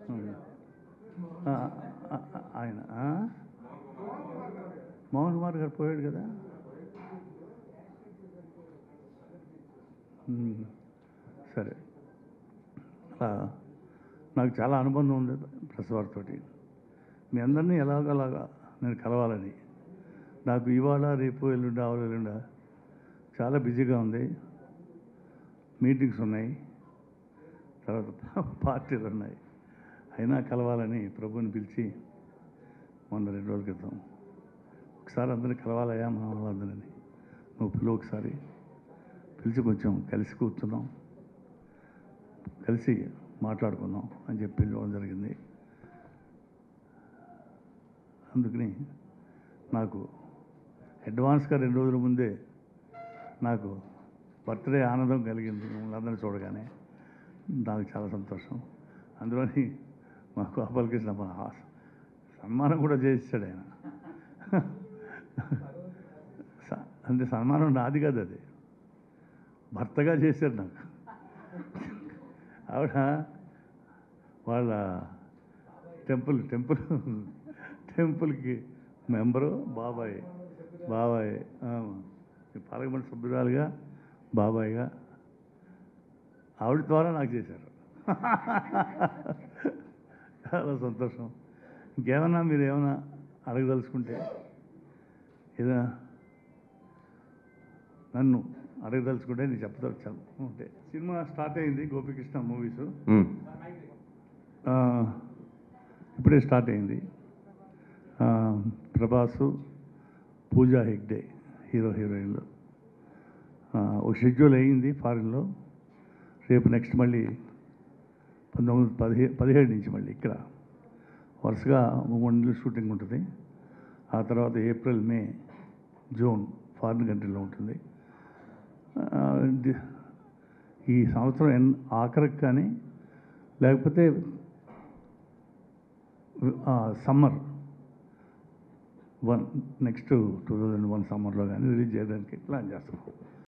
ఆ, ఆ, ఆ, ఆయన ఆ? మోహన్ కుమార్ గారు పోయాడు కదా ఉమ్, సరే అలా నాకు చాలా అనుబంధం ఉంది ప్రెస్ వారితోటి మీ అందరినీ ఎలాగలాగా నేను కలవాలని నాకు ఇవాళ రేపు ఎల్లుండ ఆవుల ఎల్లుండ చాలా బిజీగా ఉంది మీటింగ్స్ ఉన్నాయి తర్వాత పార్టీలు ఉన్నాయి అయినా కలవాలని ప్రభుని పిలిచి మొన్న రెండు రోజుల క్రితం ఒకసారి అందరిని కలవాలయ్యా మా వాళ్ళందరినీ నువ్వు పిలువు ఒకసారి పిలిచి కొంచెం కలిసి కూర్చున్నాం కలిసి మాట్లాడుకుందాం అని చెప్పి పిలవడం జరిగింది అందుకని నాకు అడ్వాన్స్గా రెండు రోజుల ముందే నాకు బర్త్డే ఆనందం కలిగింది మిమ్మల్ని అందరినీ చూడగానే నాకు చాలా సంతోషం అందులోని మా గోపాలకృష్ణ మన ఆ- సన్మానం కూడా చేయిస్తాడు ఆయన స- అంటే సన్మానం నాది కాదు అది భర్తగా చేశాడు నాకు ఆవిడ వాళ్ళ టెంపుల్ టెంపుల్ టెంపుల్కి మెంబరు బాబాయ్ బాబాయ్ ఆ, ఈ పార్లమెంట్ సభ్యురాలుగా బాబాయ్గా ఆవిడ ద్వారా నాకు చేశారు చాలా సంతోషం ఇంకేమన్నా మీరు ఏమైనా అడగదలుచుకుంటే ఏదైనా నన్ను అడగదలుచుకుంటే నేను చెప్పదలుచాను ఉంటే సినిమా స్టార్ట్ అయింది గోపికృష్ణ మూవీస్ ఉమ్. ఇప్పుడే స్టార్ట్ అయింది ఆ, ప్రభాసు పూజా హెగ్డే హీరో హీరోయిన్లు ఆ, ఒక షెడ్యూల్ అయ్యింది ఫారిన్లో రేపు నెక్స్ట్ మళ్ళీ పంతొమ్మిది పదిహే పదిహేడు నుంచి మళ్ళీ ఇక్కడ వరుసగా మూడు నెలలు షూటింగ్ ఉంటుంది ఆ తర్వాత ఏప్రిల్ మే జూన్ ఫారిన్ కంట్రీలో ఉంటుంది ఆ, ది- ఈ సంవత్సరం ఎన్ ఆఖరికి కానీ లేకపోతే summer one next two thousand one సమ్మర్లో కానీ రిలీజ్ చేయడానికి ప్లాన్ చేస్తున్నాం